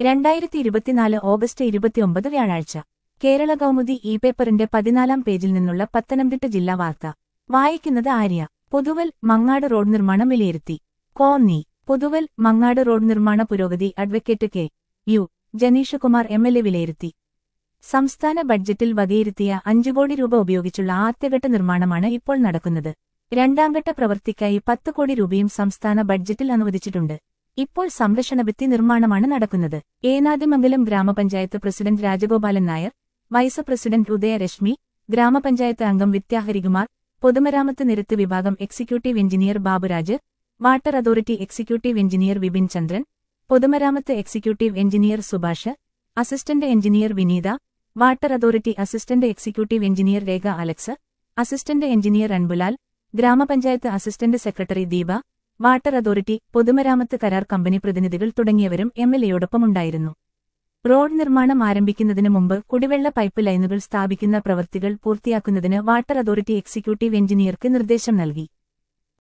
രണ്ടായിരത്തി ഇരുപത്തിനാല് ഓഗസ്റ്റ് ഇരുപത്തിയൊമ്പത് വ്യാഴാഴ്ച കേരള കൗമുദി ഇ പേപ്പറിന്റെ പതിനാലാം പേജിൽ നിന്നുള്ള പത്തനംതിട്ട ജില്ലാ വാർത്ത വായിക്കുന്നത് ആര്യ പൊതുവൽ മങ്ങാട് റോഡ് നിർമ്മാണം വിലയിരുത്തി കോന്നി പൊതുവൽ മങ്ങാട് റോഡ് നിർമ്മാണ പുരോഗതി advocate K U Janeesh Kumar M L A വിലയിരുത്തി സംസ്ഥാന ബഡ്ജറ്റിൽ വകയിരുത്തിയ അഞ്ചു കോടി രൂപ ഉപയോഗിച്ചുള്ള ആദ്യഘട്ട നിർമ്മാണമാണ് ഇപ്പോൾ നടക്കുന്നത് രണ്ടാംഘട്ട പ്രവൃത്തിക്കായി പത്ത് കോടി രൂപയും സംസ്ഥാന ബഡ്ജറ്റിൽ അനുവദിച്ചിട്ടുണ്ട് ഇപ്പോൾ സംരക്ഷണ ഭിത്തി നിർമ്മാണമാണ് നടക്കുന്നത് ഏനാദിമംഗലം ഗ്രാമപഞ്ചായത്ത് president Rajagopalan Nair vice president Udayarashmi ഗ്രാമപഞ്ചായത്ത് അംഗം വിദ്യാഹരികുമാർ പൊതുമരാമത്ത് നിരത്ത് വിഭാഗം executive engineer Baburaj water authority executive engineer Vipin Chandran പൊതുമരാമത്ത് executive engineer Subhash assistant engineer Vineetha water authority assistant executive engineer Rekha Alex assistant engineer Anbulal ഗ്രാമപഞ്ചായത്ത് assistant secretary Deepa water authority പൊതുമരാമത്ത് കരാർ കമ്പനി പ്രതിനിധികൾ തുടങ്ങിയവരും എം എൽ എയോടൊപ്പമുണ്ടായിരുന്നു റോഡ് നിർമ്മാണം ആരംഭിക്കുന്നതിന് മുമ്പ് കുടിവെള്ള പൈപ്പ് ലൈനുകൾ സ്ഥാപിക്കുന്ന പ്രവൃത്തികൾ പൂർത്തിയാക്കുന്നതിന് വാട്ടർ അതോറിറ്റി എക്സിക്യൂട്ടീവ് എഞ്ചിനീയർക്ക് നിർദ്ദേശം നൽകി